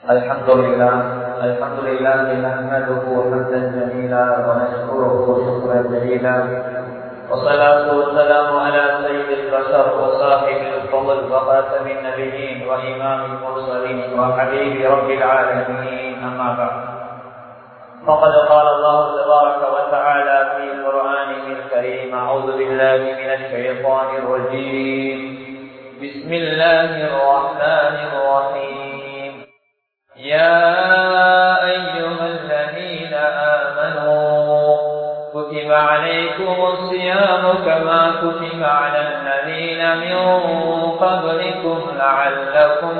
الحمد لله الحمد لله نحمده حمدا جميلا ونشكره شكرا جليلا والصلاة والسلام على سيد البشر وصاحب الفضل وخاتم النبيين وإمام المرسلين وحبيب رب العالمين أما بعد فقد قال الله تبارك وتعالى في قرآنه الكريم أعوذ بالله من الشيطان الرجيم بسم الله الرحمن الرحيم يا أيها الذين آمنوا كتب عليكم الصيام كما كتب على الذين من قبلكم لعلكم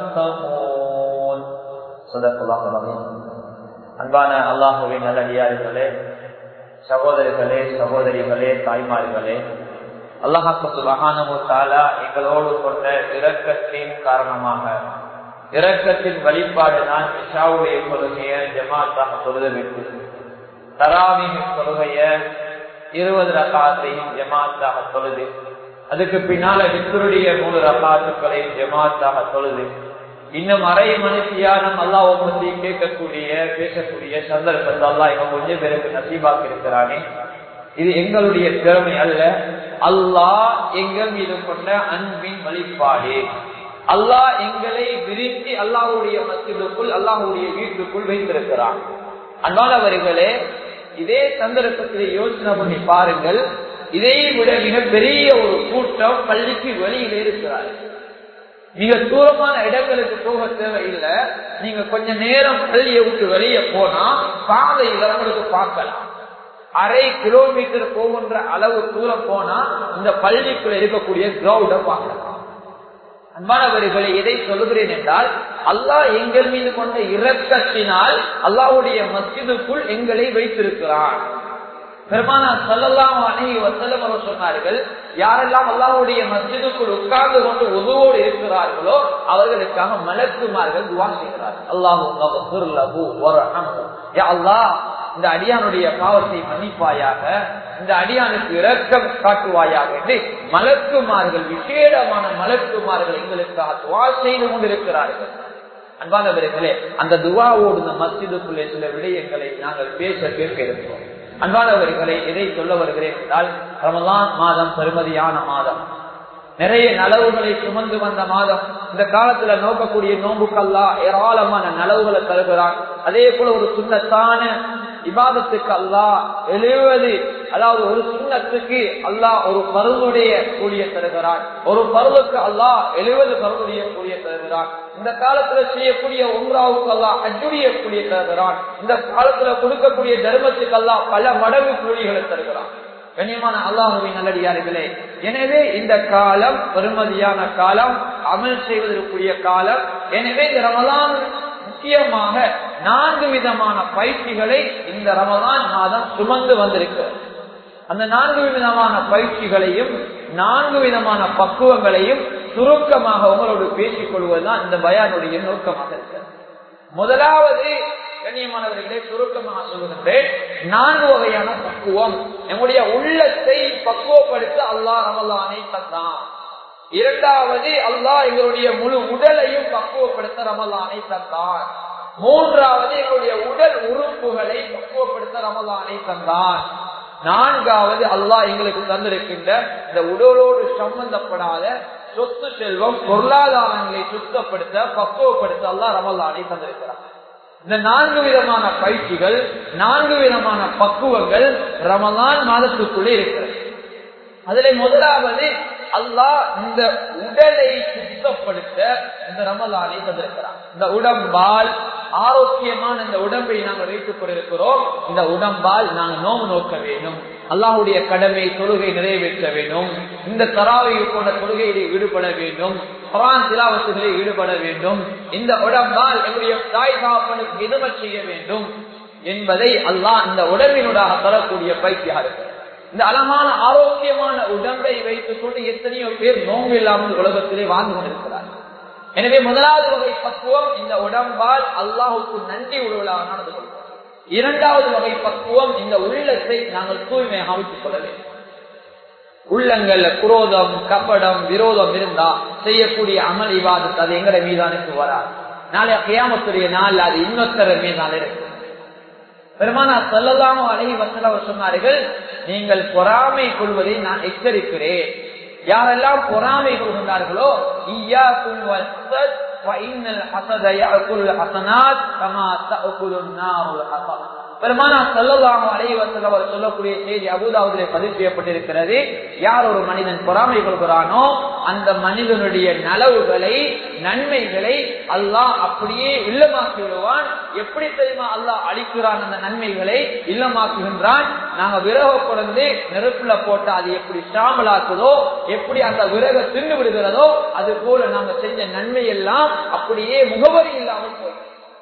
تتقون صدق الله العظيم அன்பான அல்லாஹுவின் நல்லடியார்களே சகோதரிகளே சகோதரிகளே தாய்மார்களே அல்லாஹாக்கு சுபகானமு தாலா எங்களோடு கொண்ட இரக்கத்தின் காரணமாக இரக்கத்தின் வழிபாடு தான் இஷாவுடைய கொள்கைய ஜமாத்தாக தொழுத வேண்டும் தராவின் கொள்கைய இருபது ரகாத்தையும் ஜமாத்தாக தொழுது அதுக்கு பின்னால வித்தருடைய மூணு ரகாத்துக்களையும் ஜமாத்தாக தொழுது இன்னும் அரை மனுஷியானம் அல்லாவை பத்தி கேட்கக்கூடிய பேசக்கூடிய சந்தர்ப்பத்தை அல்லா இவன் கொஞ்சம் பேருக்கு நசீபாக்கு இருக்கிறானே இது எங்களுடைய திறமை அல்ல அல்லாஹ் எங்கள் மீது கொண்ட அன்பின் வழிபாடு அல்லாஹ் எங்களை விரித்து அல்லாஹுடைய மசிதுக்குள் அல்லாஹுடைய வீட்டுக்குள் வைத்திருக்கிறான் அன்பானவர்களே இதே சந்தர்ப்பத்தில் யோசனை பண்ணி பாருங்கள் இதை விட மிகப்பெரிய ஒரு கூட்டம் பள்ளிக்கு வெளியில இருக்கிறார் மிக தூரமான இடங்களுக்கு போக தேவையில்லை நீங்க கொஞ்ச நேரம் பள்ளியை விட்டு வெளியே போனா பாதையில் உங்களுக்கு பார்க்கலாம் அரை கிலோமீட்டர் போகின்ற அளவு தூரம் போனா இந்த பள்ளிக்குள்ள இருக்கக்கூடிய கிரௌண்ட பார்க்கலாம் அன்பானவர்களை எதை சொல்லுகிறேன் என்றால் அல்லாஹ் எங்கள் மீது கொண்ட இரக்கத்தினால் அல்லாவுடைய மஸ்ஜிதுக்குள் எங்களை வைத்திருக்கிறான் பெருமானா சல்லல்லாம் அணகி வசலம் அவர் சொன்னார்கள் யாரெல்லாம் அல்லாவுடைய மஸ்ஜிதுக்குள் உட்கார்ந்து கொண்டு உதவோடு இருக்கிறார்களோ அவர்களுக்காக மலக்குமார்கள் துவா செய்கிறார்கள் அல்லாஹ் இந்த அடியானுடைய பாவத்தை மன்னிப்பாயாக இந்த அடியானுக்கு இரக்கம் காட்டுவாயாக என்று மலக்குமார்கள் விசேடமான மலக்குமார்கள் எங்களுக்காக துவா செய்து கொண்டிருக்கிறார்கள் அன்பானவர்களே அந்த துவாவோடு இந்த மஸ்ஜிதுக்குள்ளே சில விடயங்களை நாங்கள் பேச கேட்க இருக்கிறோம் அன்பானவர்களை எதை சொல்ல வருகிறேன் என்றால் ரமலான் மாதம் பெருமதியான மாதம் நிறைய நலவுகளை சுமந்து வந்த மாதம் இந்த காலத்துல நோக்கக்கூடிய நோம்புக்கல்லா ஏராளமான நலவுகளை தருகிறான் அதே போல ஒரு சுண்ணத்தான இபாதத்துக்கு அல்லா எழுவது அதாவது ஒரு சுண்ணத்துக்கு அல்லாஹ் ஒரு பருளுடைய கூலிய தருகிறான் ஒரு பருளுக்கு அல்லாஹ் எழுவது பருளுடைய கூலிய தருகிறான் இந்த காலத்துல செய்யக்கூடிய உம்ராவுக்கு அல்லாஹ் அஜுடைய கூலிய தருகிறான் இந்த காலத்துல கொடுக்கக்கூடிய தர்மத்துக்கு அல்லாஹ் பல மடங்கு கூலிகளை தருகிறான் கண்ணியமான அல்லாஹுவின் நல்லடியார்களே எனவே இந்த காலம் பெருமதியான காலம் அமல் செய்வதற்குரிய காலம் எனவே இந்த ரமலான் முக்கியமாக நான்கு விதமான பயிற்சிகளை இந்த ரமலான் மாதம் சுமந்து வந்திருக்கிறது அந்த நான்கு விதமான பயிற்சிகளையும் நான்கு விதமான பக்குவங்களையும் சுருக்கமாக உங்களோடு பேசிக் கொள்வதுதான் இந்த பயானுடைய நோக்கமாக இருக்கிறது முதலாவது கண்ணியமானவர்களே சுருக்கமாக சொல்லுகின்றேன் நான்கு வகையான பக்குவம் நம்முடைய உள்ளத்தை பக்குவப்படுத்த அல்லா ரமலானை தந்தான் இரண்டாவது அல்லாஹ் எங்களுடைய முழு உடலையும் பக்குவப்படுத்த ரமலானை தந்தான் மூன்றாவது எங்களுடைய உடல் உறுப்புகளை பக்குவப்படுத்த ரமலானை தந்தான் நான்காவது அல்லாஹ் எங்களுக்கு தந்திருக்கின்ற இந்த உடலோடு சம்பந்தப்படாத சொத்து செல்வம் பொருளாதாரங்களை சுத்தப்படுத்த பக்குவப்படுத்த அல்லாஹ் ரமலானை தந்திருக்கிறார் இந்த நான்கு விதமான பயிற்சிகள் நான்கு விதமான பக்குவங்கள் ரமலான் மாதத்துக்குள்ளே இருக்கிறது அதுல முதலாவது அல்லாஹ் இந்த உடலை சுத்தப்படுத்த இந்த ரமலானை தந்திருக்கிறான் இந்த உடம்பால் ஆரோக்கியமான இந்த உடம்பை நாங்கள் வைத்துக் கொண்டிருக்கிறோம் இந்த உடம்பால் நாங்கள் நோம்பு நோக்க வேண்டும் அல்லாஹுடைய கடமை தொழுகை நிறைவேற்ற வேண்டும் இந்த தராவையை போன்ற தொழுகையிலே ஈடுபட வேண்டும் குரான் திலாவத்துகளில் ஈடுபட வேண்டும் இந்த உடம்பால் எங்களுடைய தாய் தாப்பனுக்கு எதுமை செய்ய வேண்டும் என்பதை அல்லாஹ் இந்த உடம்பினூடாக தரக்கூடிய பயிற்சியாக இருக்கிறது இந்த அழகான ஆரோக்கியமான உடம்பை வைத்துக் கொண்டு எத்தனையோ பேர் நோம்பு இல்லாமல் உலகத்திலே வாழ்ந்து கொண்டிருக்கிறார்கள் எனவே முதலாவது வகை பக்குவம் இந்த உடம்பால் அல்லாஹுக்கு நன்றி உழவலாக நடந்து கொள்வோம் இரண்டாவது வகை பக்குவம் இந்த உள்ளத்தை நாங்கள் தூய்மையாக அமைத்துக் கொள்ள வேண்டும் உள்ளங்கள்ல குரோதம் கப்படம் விரோதம் இருந்தா செய்யக்கூடிய அமல் இவாதத்து அது எங்கட மீதானுக்கு வராது நாளைய கியாமத்துடைய நாள் அது இன்னொருத்தர மீதான இருக்கு பெருமானா சொல்லலாம் அழகி வசல அவர் சொன்னார்கள் நீங்கள் பொறாமை கொள்வதை நான் எச்சரிக்கிறேன் யாரெல்லாம் பொறாமை கொள்கின்றார்களோ ஈயாக்கும் வஸ்ஸத் فإن الحسد يأكل الحسنات كما تأكل النار الحطب பெருமானா சொல்லலாம் அலைவசல் அவர் சொல்லக்கூடிய செய்தி அபுதாவுதிலே பதிவு செய்யப்பட்டிருக்கிறது யார் ஒரு மனிதன் பொறாமை கொள்கிறானோ அந்த மனிதனுடைய நலவுகளை நன்மைகளை அல்லாஹ் அப்படியே இல்லமாக்கி விடுவான் எப்படி தெரியுமா அல்லாஹ் அளிக்கிறான் அந்த நன்மைகளை இல்லமாக்குகின்றான் நாங்க விறக குழந்தை நெருப்புல போட்டு அது எப்படி சாம்பலாக்குதோ எப்படி அந்த விறக தின்னு விடுகிறதோ அது போல நாங்க செஞ்ச நன்மை எல்லாம் அப்படியே முகவரி இல்லாமல் போய்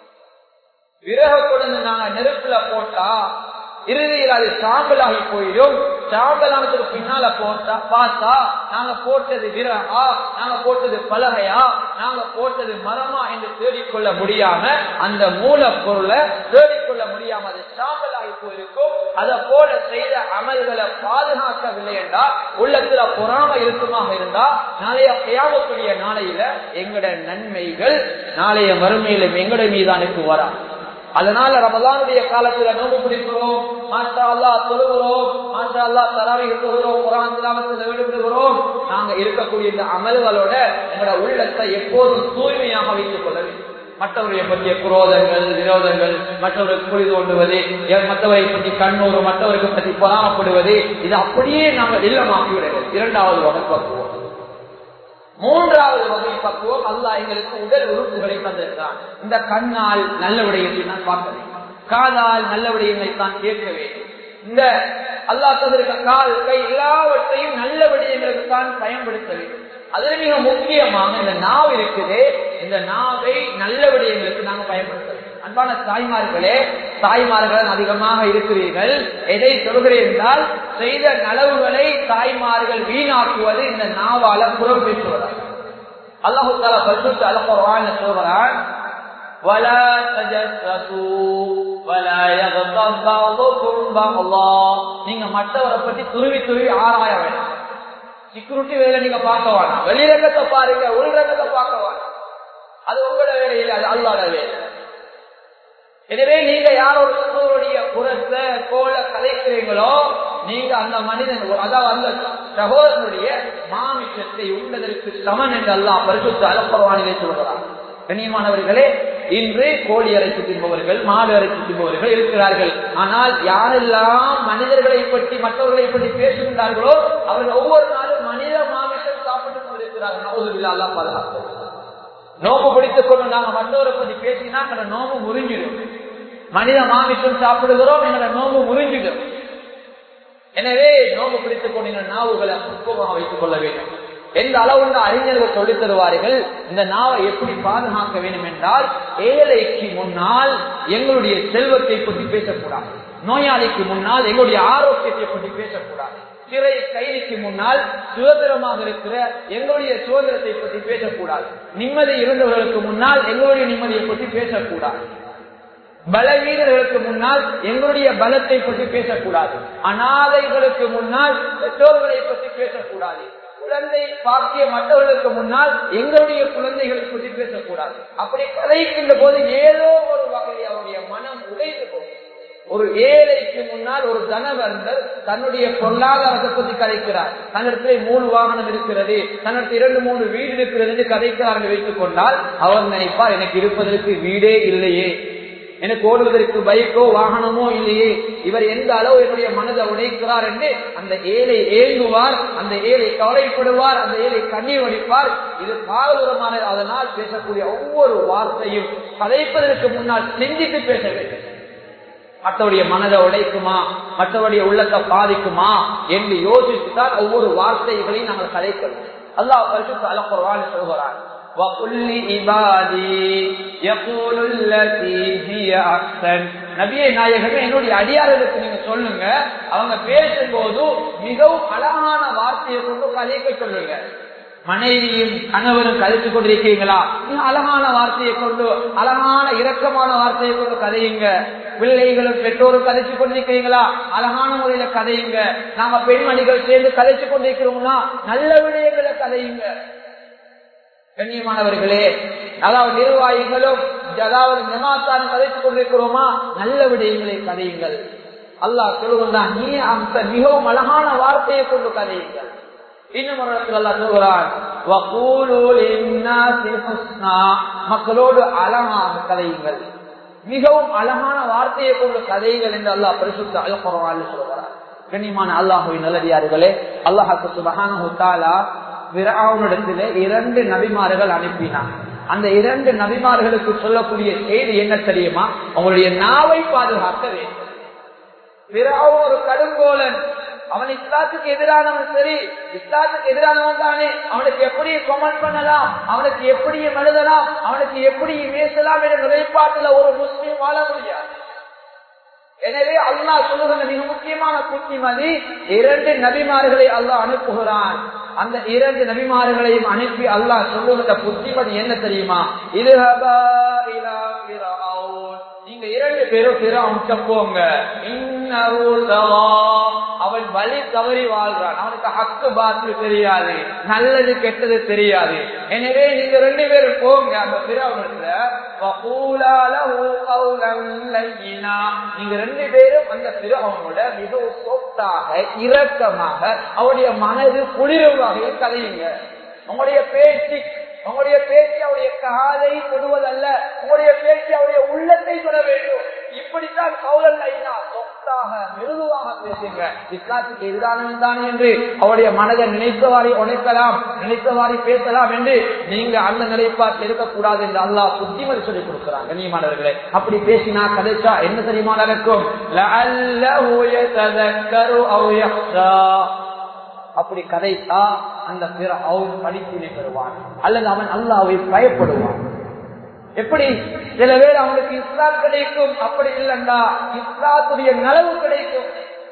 விறக கொண்டு நாங்க நெருப்புல போட்டா இறுதியில் அது சாம்பலாகி போயிடும் சாம்பலானதுக்கு பின்னால போட்டா பார்த்தா நாங்க போட்டது விறகா நாங்க போட்டது பலகையா நாங்க போட்டது மரமா என்று தேடிக்கொள்ள முடியாம அந்த மூலப்பொருளை தேடிக்கொள்ள முடியாம அது சாம்பலாகி போயிருக்கும் அதை போல செய்த அமல்களை பாதுகாக்கவில்லை என்றால் உள்ளத்துல பொறாம இருக்குமாக இருந்தா நாளைய கையாமக்கூடிய நாளையில எங்கட நன்மைகள் நாளைய மறுமையில எங்கட மீதானுக்கு வரா அதனால ரமதானுடைய காலத்துல நோம்பு பிடிக்கிறோம் மாஷா அல்லா தொழுகிறோம் மாஷா அல்லா தராவி தொழுகிறோம் குரான் திலாவத்தில் ஈடுபடுகிறோம் நாங்க இருக்கக்கூடிய இந்த அமல்களோட எங்களோட உள்ளத்தை எப்போதும் தூய்மையாக வைத்துக் கொள்ள வேண்டும் மற்றவருடைய பற்றிய குரோதங்கள் விரோதங்கள் மற்றவருக்கு புரிந்து கொண்டுவது மற்றவரை பற்றி கண்ணூறு மற்றவருக்கு பற்றி பொறாமப்படுவது இது அப்படியே நாங்கள் இல்லமாக்கி விடுகிறது இரண்டாவது வகை பக்குவம் மூன்றாவது வகை பக்குவம் அல்லாஹ் எங்களுக்கு உடல் உறுப்புகளை தந்திருக்கிறான் இந்த கண்ணால் நல்ல விடயத்தை நான் பார்க்க வேண்டும் காதால் நல்ல விடயங்களை தான் கேட்க வேண்டும் இந்த அல்லாஹ் தந்திருக்க கால் கை எல்லாவற்றையும் நல்ல விடயங்களுக்கு தான் பயன்படுத்த வேண்டும் அதுல மிக முக்கியமாக இந்த நாவ் இருக்குது இந்த நாவை நல்ல விடயங்களுக்கு நாங்கள் பயன்படுத்த வேண்டும் அன்பான தாய்மார்களே தாய்மார்கள் அதிகமாக இருக்கிறீர்கள் எதை சொல்கிறேன் என்றால் செய்த நலவுகளை தாய்மார்கள் வீணாக்குவது இந்த நாவால புறம் பேசுவதால் அல்லாஹு தாலா பரிசுத்து அலப்பவான் சொல்கிறான் ولا تجسسوا ولا يغضب بعضكم بعضا நீங்க மற்றவரை பற்றி துருவி துருவி ஆராய வேண்டாம் செக்யூரிட்டி வேலை நீங்க பார்க்க வேணாம் வெளிரங்கத்தை பாருங்க உள்ரங்கத்தை பார்க்க வேணாம் அது உங்களோட வேலையில் அது அல்லாத வேலை எனவே நீங்க யாரோட சகோதரருடைய புறத்தை கோல கலைக்கிறீங்களோ நீங்க அந்த மனிதன் அதாவது அந்த சகோதரனுடைய மாமிசத்தை உண்டதற்கு சமன் என்று அல்லா பரிசுத்த அலப்பரவானிலே சொல்கிறார் கண்ணியமானவர்களே இன்று கோழி அரைத்து தின்பவர்கள் மாடு அரைத்து தின்பவர்கள் இருக்கிறார்கள் ஆனால் யாரெல்லாம் மனிதர்களை பற்றி மற்றவர்களை பற்றி பேசுகின்றார்களோ அவர்கள் ஒவ்வொரு நாளும் மனித மாமிசம் சாப்பிட்டுக் கொண்டிருக்கிறார்கள் நோகுவில்லா பாதுகாப்பு நோம்பு பிடித்துக் கொண்டு நாங்க மற்றவரை பத்தி பேசினா எங்களோட நோம்பு முறிஞ்சிடும் மனித மாமிசம் சாப்பிடுகிறோம் எங்களோட நோம்பு முறிஞ்சிடும் எனவே நோம்பு பிடித்துக் கொண்டு எங்கள் நாவுகளை பக்குவமாக வைத்துக் கொள்ள வேண்டும் எந்த அளவுள்ள அறிஞர்கள் சொல்லித் தருவார்கள் இந்த நாவை எப்படி பாதுகாக்க வேண்டும் என்றால் ஏழைக்கு முன்னால் எங்களுடைய செல்வத்தை பற்றி பேசக்கூடாது நோயாளிக்கு முன்னால் எங்களுடைய ஆரோக்கியத்தை பற்றி பேசக்கூடாது சிறை கைதிக்கு முன்னால் சுதந்திரமாக இருக்கிற எங்களுடைய சுதந்திரத்தை பற்றி பேசக்கூடாது நிம்மதி இருந்தவர்களுக்கு முன்னால் எங்களுடைய நிம்மதியை பற்றி பேசக்கூடாது பலவீனர்களுக்கு முன்னால் எங்களுடைய பலத்தை பற்றி பேசக்கூடாது அனாதைகளுக்கு முன்னால் பெற்றோர்களை பற்றி பேசக்கூடாது குழந்தை பாக்கிய மற்றவர்களுக்கு முன்னால் எங்களுடைய குழந்தைகளை பற்றி பேசக்கூடாது அப்படி கதைக்கின்ற போது ஏதோ ஒரு வகையில் அவருடைய மனம் உடைந்து போகும் ஒரு ஏழைக்கு முன்னால் ஒரு தனவந்தர் தன்னுடைய பொருளாதாரத்தை பற்றி கதைக்கிறார் தன்னிடத்திலே மூணு வாகனம் இருக்கிறது தன்னிடத்தில் இரண்டு மூணு வீடு இருக்கிறது என்று கதைக்கிறார்கள் வைத்துக் கொண்டால் அவர் நினைப்பார் எனக்கு இருப்பதற்கு வீடே இல்லையே எனக்கு ஓடுவதற்கு பைக்கோ வாகனமோ இல்லையே இவர் எந்த அளவு என்னுடைய மனதை உடைக்கிறார் என்று அந்த ஏழை ஏங்குவார் அந்த ஏழை கவலைப்படுவார் அந்த ஏழை கண்ணீர் வடிப்பார் இது பாரதூரமான அதனால் பேசக்கூடிய ஒவ்வொரு வார்த்தையும் கதைப்பதற்கு முன்னால் சிந்தித்து பேச வேண்டும் மற்றவருடைய மனதை உடைக்குமா மற்றவருடைய உள்ளத்தை பாதிக்குமா என்று யோசித்துதான் ஒவ்வொரு வார்த்தைகளையும் நாங்கள் கதைக்கிறோம் அல்லாஹ் பரிசுத்த அலக்குறவான் சொல்கிறான் நபியை நாயகமே என்னுடைய அடியார்களுக்கு நீங்க சொல்லுங்க அவங்க பேசும்போது மிகவும் அழகான வார்த்தையை கொண்டு கதைக்க சொல்லுங்க மனைவியும் கணவரும் கதைச்சு கொண்டிருக்கீங்களா நீங்க அழகான வார்த்தையை கொண்டு அழகான இரக்கமான வார்த்தையை கொண்டு கதையுங்க பிள்ளைகளும் பெற்றோரும் கதைச்சு கொண்டிருக்கிறீங்களா அழகான முறையில கதையுங்க நாம பெண்மணிகள் சேர்ந்து கதைச்சு கொண்டிருக்கிறோம்னா நல்ல விடயங்களை கதையுங்க கண்ணியமானவர்களே அதாவது நிர்வாகிகளும் அதாவது ஜமாத்தான் கதைத்துக் கொண்டிருக்கிறோமா நல்ல விடயங்களை கதையுங்கள் அல்லாஹ் சொல்லுகின்றான் நீ அந்த மிகவும் அழகான வார்த்தையை கொண்டு கதையுங்கள் இன்னும் ஒரு இடத்துல அல்லாஹ் சொல்கிறான் மக்களோடு அழகாக கதையுங்கள் மிகவும் அழகான வார்த்தையை கொண்டு கதைகள் என்று அல்லாஹ் பரிசுத்த அல்பரவான் சொல்கிறார் கண்ணியமான அல்லாஹுவின் நல்லடியார்களே அல்லாஹாக்கு சுபகான விராவனிடத்திலே இரண்டு நபிமார்கள் அனுப்பினார் அந்த இரண்டு நபிமார்களுக்கு சொல்லக்கூடிய செய்தி என்ன தெரியுமா அவங்களுடைய நாவை பாதுகாக்க வேண்டும் விராவும் ஒரு கடுங்கோலன் அவன் இஸ்லாத்துக்கு எதிரானவன் சரி இஸ்லாத்துக்கு எதிரானவன் தானே அவனுக்கு எப்படி கமெண்ட் பண்ணலாம் அவனுக்கு எப்படி எழுதலாம் அவனுக்கு எப்படி பேசலாம் என்ற நிலைப்பாட்டுல ஒரு முஸ்லீம் வாழ முடியாது எனவே அல்லாஹ் சொல்லுகிற மிக முக்கியமான புத்திமதி இரண்டு நபிமார்களை அல்லாஹ் அனுப்புகிறான் அந்த இரண்டு நபிமார்களையும் அனுப்பி அல்லாஹ் சொல்லுகிற புத்திமதி என்ன தெரியுமா இது நீங்க இரண்டு பேரும் பிற போங்க அவன் வழி தவறி வாழ்றான் அவனுக்கு ஹக்கு பாத்து தெரியாது நல்லது கெட்டது தெரியாது எனவே நீங்க ரெண்டு பேரும் போங்க அந்த பிறவனத்துல நீங்க ரெண்டு பேரும் அந்த பிறவனோட மிகவும் சொத்தாக இரக்கமாக அவனுடைய மனது குளிரும் வகையில் கதையுங்க உங்களுடைய பேச்சு உங்களுடைய பேச்சு அவருடைய காதை தொடுவதல்ல உங்களுடைய பேச்சு அவருடைய உள்ளத்தை தொட வேண்டும் இப்படித்தான் கவுலல் ஐநா சொத்தாக மிருதுவாக பேசுங்க இஸ்லாத்துக்கு எதிரானவன் தானே என்று அவருடைய மனதை நினைத்தவாறி உழைக்கலாம் நினைத்தவாறி பேசலாம் என்று நீங்க அந்த நிலைப்பாட்டில் இருக்கக்கூடாது என்று அல்லாஹ் புத்திமதி சொல்லிக் கொடுக்கிறாங்க கண்ணியமானவர்களே அப்படி பேசினா கதைச்சா என்ன தெரியுமா நடக்கும் அப்படி கதைத்தா அந்த பிற அவன் படிப்பினை பெறுவான் அல்லது அவன் அல்லாவை பயப்படுவான் எப்படி சில பேர் அவனுக்கு இஸ்லாம் கிடைக்கும் அப்படி இல்லைண்டா இஸ்லாத்துடைய நலவு கிடைக்கும்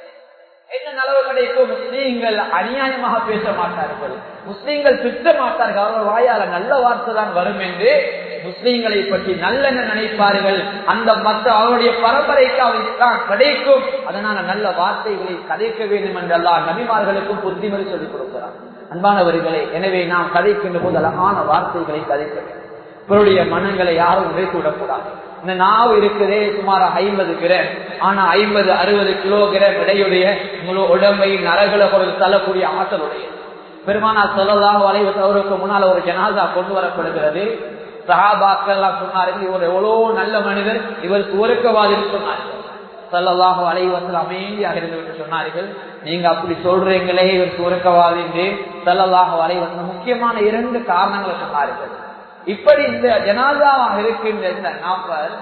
என்ன நலவு கிடைக்கும் முஸ்லீம்கள் அநியாயமாக பேச மாட்டார்கள் முஸ்லீம்கள் திட்ட மாட்டார்கள் அவர்கள் வாயால நல்ல வார்த்தை தான் வரும் என்று முஸ்லீம்களை பற்றி நல்லெண்ண நினைப்பார்கள் அந்த மற்ற அவருடைய பரம்பரைக்கு அவருக்கு தான் கிடைக்கும் அதனால நல்ல வார்த்தைகளை கதைக்க வேண்டும் என்றெல்லாம் நபிமார்களுக்கும் புத்திமதி சொல்லிக் கொடுக்கிறார் அன்பானவர்களே எனவே நாம் கதைக்கின்ற போது அழகான வார்த்தைகளை கதைக்க வேண்டும் இவருடைய மனங்களை யாரும் உடைத்து விடக்கூடாது இந்த நாவு இருக்குதே சுமார் ஐம்பது கிராம் ஆனா ஐம்பது அறுபது கிலோகிராம் இடையுடைய முழு உடம்பை நரகளை பொறுத்து தள்ளக்கூடிய ஆற்றலுடைய பெருமானா சொல்லலாம் வளைவு அவருக்கு முன்னால் ஒரு ஜனாதா கொண்டு வரப்படுகிறது சஹாபாக்கள் எல்லாம் சொன்னார்கள் இவர் எவ்வளவு நல்ல மனிதர் இவர் சுவருக்கவாதின்னு சொன்னார்கள் சல்லல்லாஹு அலைவசல் அமைதியாக இருந்து சொன்னார்கள் நீங்க அப்படி சொல்றீங்களே இவர் சுவருக்கவாதி என்று சல்லல்லாஹு அலைவசல் முக்கியமான இரண்டு காரணங்களை சொன்னார்கள் இப்படி இந்த ஜனாதாவாக இருக்கின்ற இந்த நாப்பர்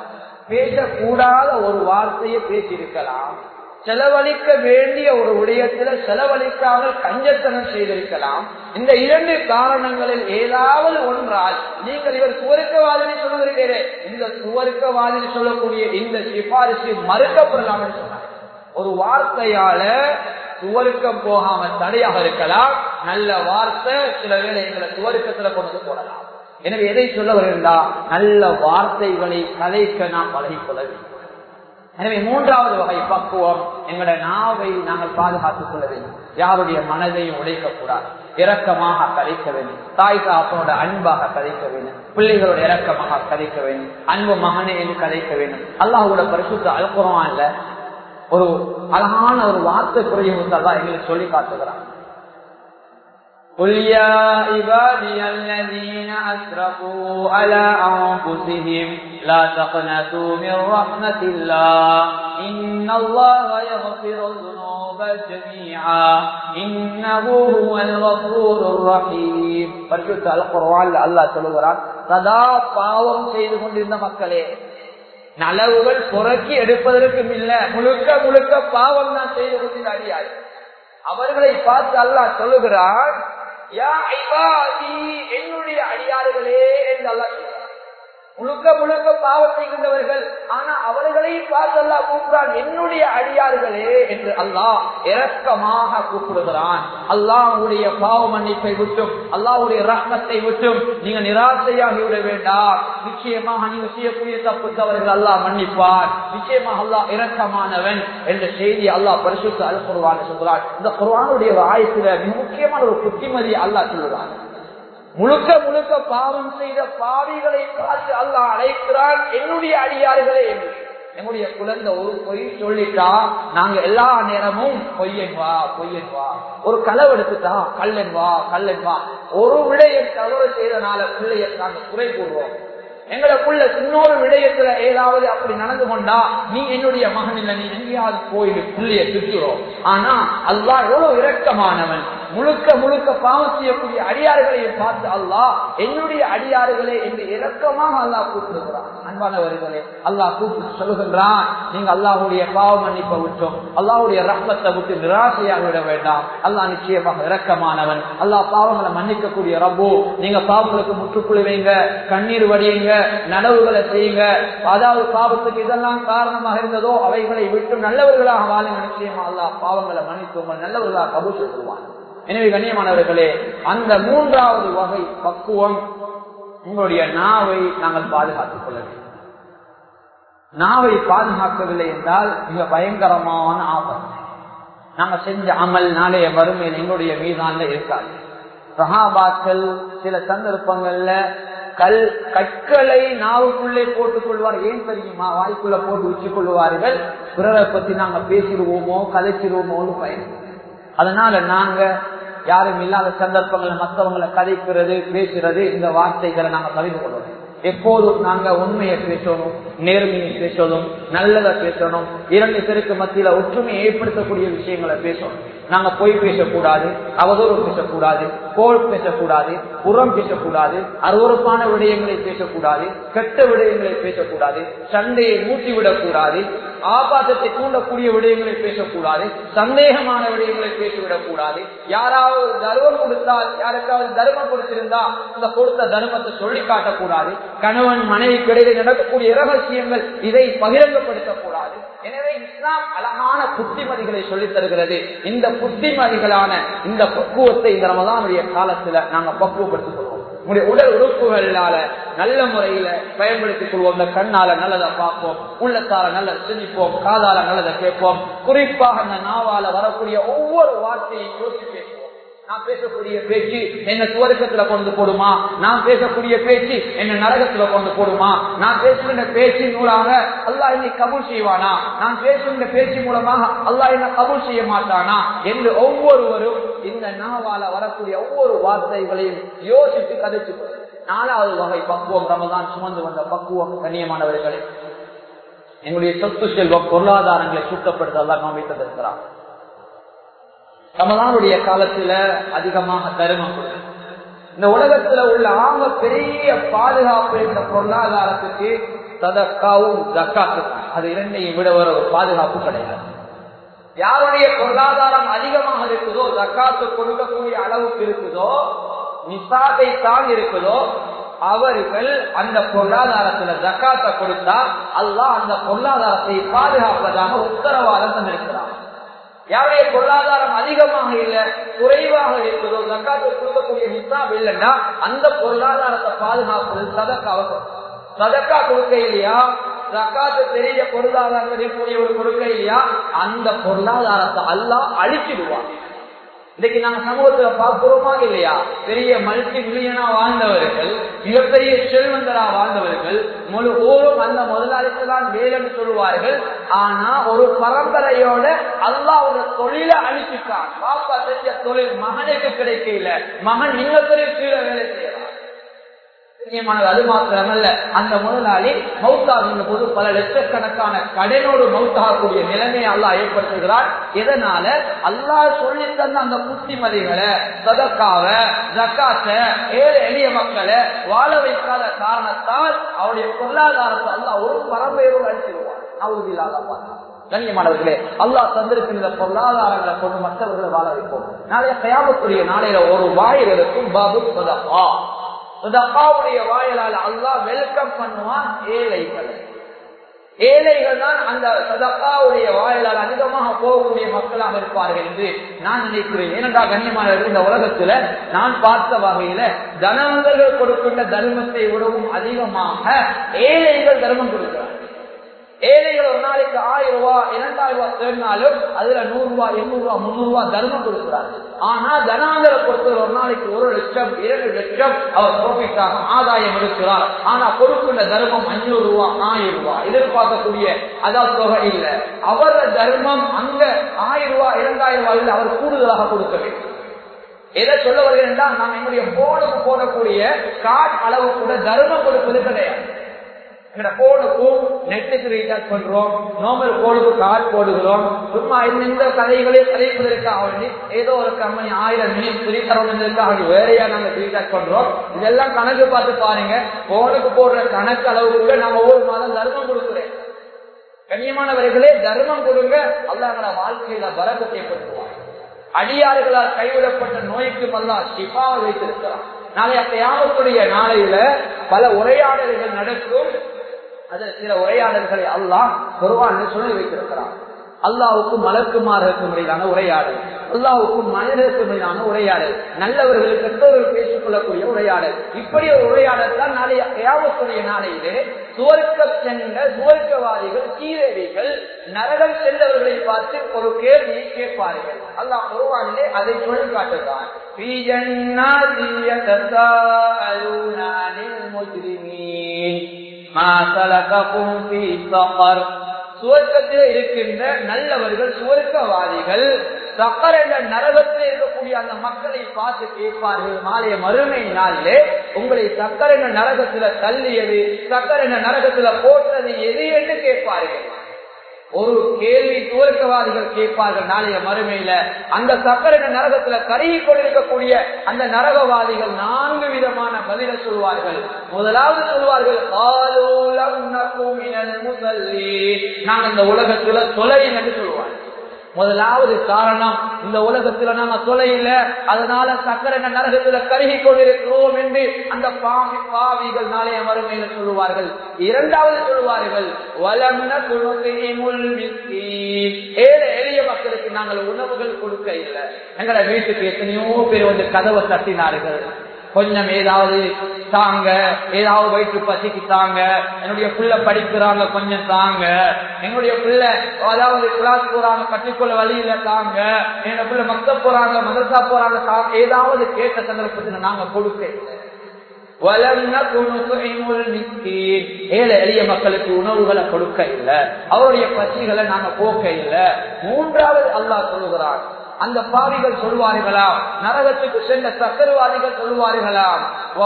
பேசக்கூடாத ஒரு வார்த்தையை பேசியிருக்கலாம் செலவழிக்க வேண்டிய ஒரு விடயத்தில் செலவழிக்காமல் கஞ்சத்தனம் செய்திருக்கலாம் இந்த இரண்டு காரணங்களில் ஏதாவது ஒன்றால் நீங்கள் இவர் சுவருக்கவாதினி சொல்லுகிறீர்களே இந்த சுவருக்கவாதினி சொல்லக்கூடிய இந்த சிபாரிசு மறுக்கப்படலாம் என்று சொன்னார் ஒரு வார்த்தையால சுவருக்கம் போகாம தடையாக இருக்கலாம் நல்ல வார்த்தை சில வேலை எங்களை சுவருக்கத்துல கொண்டு போடலாம் எனவே எதை சொல்ல வருகிறா நல்ல வார்த்தைகளை கதைக்க நாம் பழகிக்கொள்ள வேண்டும் எனவே மூன்றாவது வகை பக்குவம் எங்களுடைய நாவை நாங்கள் பாதுகாத்துக் கொள்ள வேண்டும் யாருடைய மனதையும் உடைக்கக்கூடாது இரக்கமாக கதைக்க வேண்டும் தாய் தாப்பனோட அன்பாக கதைக்க வேண்டும் பிள்ளைகளோட இரக்கமாக கதைக்க வேண்டும் அன்பு மகனே என்று கதைக்க வேண்டும் அல்லாஹோட பரிசுத்த அழுப்புறமா இல்ல ஒரு அழகான ஒரு வார்த்தை புரியுதான் எங்களுக்கு சொல்லி காட்டுகிறான் قل يا عبادي الذين أسرفوا على أنفسهم لا تقنطوا من رحمة الله إن الله يغفر الذنوب جميعا إنه هو الغفور الرحيم பரிசுத்த அல்குர்ஆன்ல அல்லாஹ் சொல்லுகிறான் சதா பாவம் செய்து கொண்டிருந்த மக்களே நலவுகள் புறக்கி எடுப்பதற்கும் இல்ல முழுக்க முழுக்க பாவம் தான் செய்து கொண்டிருந்த அடியார் அவர்களை பார்த்து அல்லாஹ் சொல்லுகிறான் என்னுடைய அடியாறுகளே என்று அல்லா முழுக்க முழுக்க பாவம் செய்கின்றவர்கள் ஆனா அவர்களை பார்த்து அல்லா கூப்பிடுறான் என்னுடைய அடியார்களே என்று அல்லாஹ் இரக்கமாக கூப்பிடுகிறான் அல்லாஹுடைய பாவ மன்னிப்பை விட்டும் அல்லாஹுடைய ரத்னத்தை விட்டும் நீங்க நிராசையாகி விட வேண்டாம் நிச்சயமாக நீங்க செய்யக்கூடிய தப்பு தவறுகள் அல்லாஹ் மன்னிப்பார் நிச்சயமாக அல்லாஹ் இரக்கமானவன் என்ற செய்தி அல்லாஹ் பரிசுத்த அல் குருவான் சொல்கிறான் இந்த குருவானுடைய ஆயத்துல மிக முக்கியமான ஒரு புத்திமதி அல்லாஹ் சொல்லுறான் முழுக்க முழுக்க பாவம் செய்த பாவிகளை பார்த்து அல்லாஹ் அழைக்கிறான் என்னுடைய அடியார்களே என்று என்னுடைய குழந்தை ஒரு பொய் சொல்லிட்டா நாங்க எல்லா நேரமும் பொய்யன் வா பொய்யன் வா ஒரு களவு எடுத்துட்டா கல்லன் வா கல்லன் வா ஒரு விடயம் தவறு செய்தனால பிள்ளைய நாங்க குறை கூறுவோம் எங்களுக்குள்ள இன்னொரு விடயத்துல ஏதாவது அப்படி நடந்து கொண்டா நீ என்னுடைய மகன் இல்ல நீ எங்கேயாவது போயிடு பிள்ளைய திட்டுறோம் ஆனா அல்லாஹ் எவ்வளவு இரக்கமானவன் முழுக்க முழுக்க பாவம் செய்யக்கூடிய அடியார்களையும் பார்த்து அல்லாஹ் என்னுடைய அடியார்களே என்று இரக்கமாக அல்லாஹ் கூப்பிடுகிறான் அன்பானவர்களே அல்லாஹ் கூப்பிட்டு சொல்லுகின்றான் நீங்க அல்லாஹுடைய பாவ மன்னிப்பை விட்டோம் அல்லாஹுடைய ரத்தத்தை விட்டு நிராசையாக விட வேண்டாம் அல்லாஹ் நிச்சயமாக இரக்கமானவன் அல்லாஹ் பாவங்களை மன்னிக்கக்கூடிய ரப்போ நீங்க பாவங்களுக்கு முற்றுப்புள்ளி வைங்க கண்ணீர் வடியுங்க நடவுகளை செய்யுங்க அதாவது பாவத்துக்கு இதெல்லாம் காரணமாக இருந்ததோ அவைகளை விட்டு நல்லவர்களாக வாழுங்க நிச்சயமா அல்லாஹ் பாவங்களை மன்னித்து உங்கள் நல்லவர்களாக கபூல் சொல்லுவான் எனவே கண்ணியமானவர்களே அந்த மூன்றாவது வகை பக்குவம் உங்களுடைய நாவை நாங்கள் பாதுகாத்துக் கொள்ள வேண்டும் நாவை பாதுகாக்கவில்லை என்றால் மிக பயங்கரமான ஆபத்து நாங்க செஞ்ச அமல் நாளைய வறுமையில் எங்களுடைய மீதான்ல இருக்காது சகாபாக்கள் சில சந்தர்ப்பங்கள்ல கல் கற்களை நாவுக்குள்ளே போட்டுக் கொள்வார் ஏன் தெரியுமா வாய்க்குள்ள போட்டு வச்சுக் கொள்வார்கள் பிறரை பத்தி நாங்க பேசிடுவோமோ கதைச்சிடுவோமோன்னு பயன் அதனால நாங்க யாரும் இல்லாத சந்தர்ப்பங்களை மற்றவங்களை கதைக்கிறது பேசுறது இந்த வார்த்தைகளை நாங்க கவிந்து கொள்ளணும் எப்போதும் நாங்க உண்மையை பேசணும் நேர்மையை பேசணும் நல்லதை பேசணும் இரண்டு பேருக்கு மத்தியில ஒற்றுமையை ஏற்படுத்தக்கூடிய விஷயங்களை பேசணும் நாங்க பொய் பேசக்கூடாது அவதூறு பேசக்கூடாது கோல் பேசக்கூடாது புறம் பேசக்கூடாது அருவறுப்பான விடயங்களை பேசக்கூடாது கெட்ட விடயங்களை பேசக்கூடாது சண்டையை மூட்டி விடக்கூடாது ஆபாசத்தை தூண்டக்கூடிய விடயங்களை பேசக்கூடாது சந்தேகமான விடயங்களை பேசிவிடக் கூடாது யாராவது தர்மம் கொடுத்தால் யாருக்காவது தர்மம் கொடுத்திருந்தா அந்த கொடுத்த தர்மத்தை சொல்லி காட்டக்கூடாது கணவன் மனைவிக்கு இடையிலே நடக்கக்கூடிய ரகசியங்கள் இதை பகிரங்கப்படுத்தக்கூடாது எனவே இஸ்லாம் அழகான புத்திமதிகளை சொல்லித் தருகிறது இந்த புத்திமதிகளான இந்த பக்குவத்தை இந்த ரமதானுடைய காலத்துல நாங்க பக்குவப்படுத்திக் கொள்வோம் உங்களுடைய உடல் உறுப்புகளால நல்ல முறையில பயன்படுத்திக் கொள்வோம் இந்த கண்ணால நல்லதை பார்ப்போம் உள்ளத்தால நல்லதை சிந்திப்போம் காதால நல்லதை கேட்போம் குறிப்பாக அந்த நாவால வரக்கூடிய ஒவ்வொரு வார்த்தையும் யோசிச்சு பேசுவோம் நான் பேசக்கூடிய பேச்சு என்ன துவரக்கத்துல கொண்டு போடுமா நான் பேசக்கூடிய பேச்சு என்ன நரகத்துல கொண்டு போடுமா நான் பேசுகின்ற பேச்சின் மூலமாக அல்லாஹ் என்னை கபூல் செய்வானா நான் பேசுகின்ற பேச்சு மூலமாக அல்லாஹ் என்ன கபூல் செய்ய மாட்டானா என்று ஒவ்வொருவரும் இந்த நாவால வரக்கூடிய ஒவ்வொரு வார்த்தைகளையும் யோசித்து கதைச்சு நாலாவது வகை பக்குவம் ரமதான் சுமந்து வந்த பக்குவம் கண்ணியமானவர்களே எங்களுடைய சொத்து செல்வம் பொருளாதாரங்களை சுத்தப்படுத்த அல்லாஹ் காமித்திருக்கிறார் ரமதானுடைய காலத்துல அதிகமாக தருமம் கொடுக்கும் இந்த உலகத்துல உள்ள ஆக பெரிய பாதுகாப்பு இந்த பொருளாதாரத்துக்கு சதக்காவும் ஜக்காத்து அது இரண்டையும் விட வர ஒரு பாதுகாப்பு கிடையாது யாருடைய பொருளாதாரம் அதிகமாக இருக்குதோ ஜக்காத்து கொடுக்கக்கூடிய அளவுக்கு இருக்குதோ நிசாதை தான் இருக்குதோ அவர்கள் அந்த பொருளாதாரத்துல ஜக்காத்தை கொடுத்தா அல்லாஹ் அந்த பொருளாதாரத்தை பாதுகாப்பதாக உத்தரவாதம் தந்திருக்கிறார் யாருடைய பொருளாதாரம் அதிகமாக இல்ல குறைவாக இருக்குதோ ஜக்காத்து கொடுக்கக்கூடிய நிசாப் இல்லைன்னா அந்த பொருளாதாரத்தை பாதுகாப்பது சதக்க அவசரம் சதக்கா கொடுக்க இல்லையா ஜக்காத்து பெரிய பொருளாதாரம் இருக்கக்கூடிய ஒரு கொடுக்க இல்லையா அந்த பொருளாதாரத்தை எல்லாம் அழிச்சிடுவான் இன்னைக்கு நாங்க சமூகத்துல பார்க்கிறோமா இல்லையா பெரிய மல்டி மில்லியனா வாழ்ந்தவர்கள் மிகப்பெரிய செல்வந்தரா வாழ்ந்தவர்கள் முழு ஊரும் அந்த முதலாளிக்கு தான் வேலைன்னு சொல்லுவார்கள் ஆனா ஒரு பரம்பரையோட அல்லாஹ் ஒரு தொழிலை அழிச்சுட்டான் பாப்பா செஞ்ச தொழில் மகனுக்கு கிடைக்கல மகன் இன்னொரு கீழே வேலை செய்யலாம் அது மாத்திரமல்ல அந்த முதலாளி மௌத்தாகின்ற போது பல லட்சக்கணக்கான கடனோடு மௌத்தாகக்கூடிய நிலைமையை அல்லா ஏற்படுத்துகிறார் இதனால அல்லாஹ் சொல்லி தந்த அந்த புத்திமதிகளை சதக்காவ ஜக்காத்த ஏழு எளிய மக்களை வாழ வைக்காத காரணத்தால் அவருடைய பொருளாதாரத்தை அல்லா ஒரு பரம்பரையோடு அழிச்சிருவார் அவருடைய கண்ணியமானவர்களே அல்லாஹ் தந்திருக்கின்ற பொருளாதாரங்களை கொண்டு மற்றவர்களை வாழ வைப்போம் நாளைய கயாமத்துடைய நாளையில ஒரு வாயில் இருக்கும் பாபு சதகா சதகாவுடைய வாயிலால் அல்லாஹ் வெல்கம் பண்ணுவான் ஏழைகளை ஏழைகள் தான் அந்த சதக்காவுடைய வாயிலால் அதிகமாக போகக்கூடிய மக்களாக இருப்பார்கள் என்று நான் நினைக்கிறேன் ஏனென்றால் கண்ணியமான இந்த உலகத்துல நான் பார்த்த வகையில தனவந்தர்கள் கொடுக்கின்ற தர்மத்தை விடவும் அதிகமாக ஏழைகள் தர்மம் கொடுக்கிறார் ஏழைகள் ஒரு நாளைக்கு நாளைக்கு ஆயிரம் ரூபாய் இரண்டாயிரம் ரூபாய் தேடினாலும் அதுல நூறு ரூபாய் எண்ணூறு ரூபாய் முன்னூறு ரூபாய் தர்மம் கொடுக்கிறாரு ஆனா தனாந்தர பொறுத்தவரை ஒரு நாளைக்கு ஒரு லட்சம் இரண்டு லட்சம் அவர் ப்ராஃபிட்டாக ஆதாயம் இருக்கிறார் ஆனா கொடுக்கின்ற தர்மம் அஞ்சூறு ரூபாய் ஆயிரம் ரூபாய் எதிர்பார்க்கக்கூடிய அதாவது தொகை இல்லை அவர தர்மம் அங்க ஆயிரம் ரூபாய் இரண்டாயிரம் ரூபாயில் அவர் கூடுதலாக கொடுக்க வேண்டும் எதை சொல்ல வருகிறேன் என்றால் நாம் எங்களுடைய போனுக்கு போடக்கூடிய கார்டு அளவு கூட தர்மம் கொடுப்பது கிடையாது எங்களோட போனுக்கும் நெட்டுக்கு ரீசார்ஜ் பண்றோம் நார்மல் போனுக்கு கார்டு போடுகிறோம் சும்மா இந்த கதைகளே கதைப்பதற்காக வேண்டி ஏதோ ஒரு கம்பெனி ஆயிரம் மினிட் ஃப்ரீ தரவதற்காக வேண்டி வேறையா நாங்க ரீசார்ஜ் பண்றோம் இதெல்லாம் கணக்கு பார்த்து பாருங்க போனுக்கு போடுற கணக்கு அளவுக்கு நம்ம ஒவ்வொரு மாதம் தர்மம் கொடுக்குறேன் கண்ணியமானவர்களே தர்மம் கொடுங்க அல்லாஹ் வாழ்க்கையில வரக்கத்தை படுத்துவாங்க அடியாறுகளால் கைவிடப்பட்ட நோய்க்கு அல்லா சிபாவை வைத்திருக்கிறார் நாளைய கையாமத்துடைய நாளையில பல உரையாடல்கள் நடக்கும் அது சில உரையாடல்களை அல்லாஹ் குருவான் சொல்லி வைத்திருக்கிறார் அல்லாவுக்கும் மலக்குமார்களுக்கும் இடையிலான உரையாடல் அல்லாவுக்கும் மனிதர்களுக்கும் இடையிலான உரையாடல் நல்லவர்கள் கெட்டவர்கள் பேசிக் கொள்ளக்கூடிய உரையாடல் இப்படி ஒரு உரையாடல் தான் நாளைய கையாமத்துடைய நாளையிலே சுவர்க்க சென்ற சுவர்க்கவாதிகள் கீழடிகள் நரகம் சென்றவர்களை பார்த்து ஒரு கேள்வியை கேட்பார்கள் அல்லாஹ் குருவானிலே அதை சொல்லி காட்டுகிறான் في جنات يتساءلون عن المجرمين ما سلككم في سقر சுவர்க்கத்தில் இருக்கின்ற நல்லவர்கள் சுவர்க்கவாதிகள் சக்கர என்ற நரகத்தில் இருக்கக்கூடிய அந்த மக்களை பார்த்து கேட்பார்கள் மாலைய மறுமை நாளிலே உங்களை சக்கர என்ற நரகத்துல தள்ளியது சக்கர என்ற நரகத்துல போட்டது எது என்று கேட்பார்கள் ஒரு கேள்வி துவர்க்கவாதிகள் கேட்பார்கள் நாளைய மறுமையில அந்த சக்கர நரகத்துல கருகி கொண்டிருக்கக்கூடிய அந்த நரகவாதிகள் நான்கு விதமான பதில சொல்வார்கள் முதலாவது சொல்வார்கள் நாங்க இந்த உலகத்துல தொலையில் என்று சொல்வார்கள் முதலாவது காரணம் இந்த உலகத்துல நாம தொலையில அதனால சக்கர நரகத்துல கருகி கொண்டிருக்கிறோம் என்று அந்த பாவி பாவிகள் நாளைய மறுமையில சொல்லுவார்கள் இரண்டாவது சொல்லுவார்கள் வளம்ன துணுக்கைமுல் ஏழை எளிய மக்களுக்கு நாங்கள் உணவுகள் கொடுக்க இல்லை எங்களோட வீட்டுக்கு எத்தனையோ பேர் வந்து கதவை தட்டினார்கள் கொஞ்சம் ஏதாவது தாங்க ஏதாவது வயிற்று பசிக்கு தாங்க என்னுடைய பிள்ளை படிக்கிறாங்க கொஞ்சம் தாங்க என்னுடைய பிள்ளை அதாவது கிளாஸ் போறாங்க கற்றுக்கொள்ள வழியில தாங்க என்னோட பிள்ளை மக்க போறாங்க மதரசா போறாங்க தாங்க ஏதாவது கேட்ட சந்தர்ப்பத்தில் நாங்க கொடுக்க ஏழை எளிய மக்களுக்கு உணவுகளை கொடுக்க இல்லை அவருடைய பசிகளை நாங்க போக்க இல்லை மூன்றாவது அல்லாஹ் சொல்லுகிறார் அந்த பாவிகள் சொல்வார்களாம் நரகத்துக்கு சென்ற சக்கரவாதிகள் சொல்வார்களாம்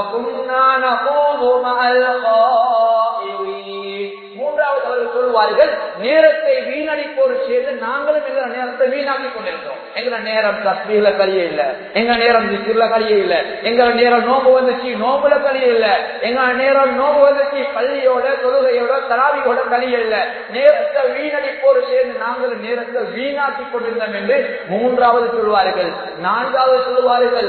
மூன்றாவது அவர்கள் சொல்வார்கள் நேரத்தை வீணடிப்போடு சேர்ந்து நாங்களும் எங்கள நேரத்தை வீணாக்கி கொண்டிருக்கிறோம் எங்கள நேரம் தஸ்மீல கழிய இல்ல எங்க நேரம் திசில கழிய இல்ல எங்கள நேரம் நோம்பு வந்துச்சு நோம்புல கழிய இல்ல எங்க நேரம் நோம்பு வந்துச்சு பள்ளியோட தொழுகையோட தராவியோட கழிய இல்ல நேரத்தை வீணடிப்போடு சேர்ந்து நாங்களும் நேரத்தை வீணாக்கி கொண்டிருந்தோம் என்று மூன்றாவது சொல்வார்கள் நான்காவது சொல்வார்கள்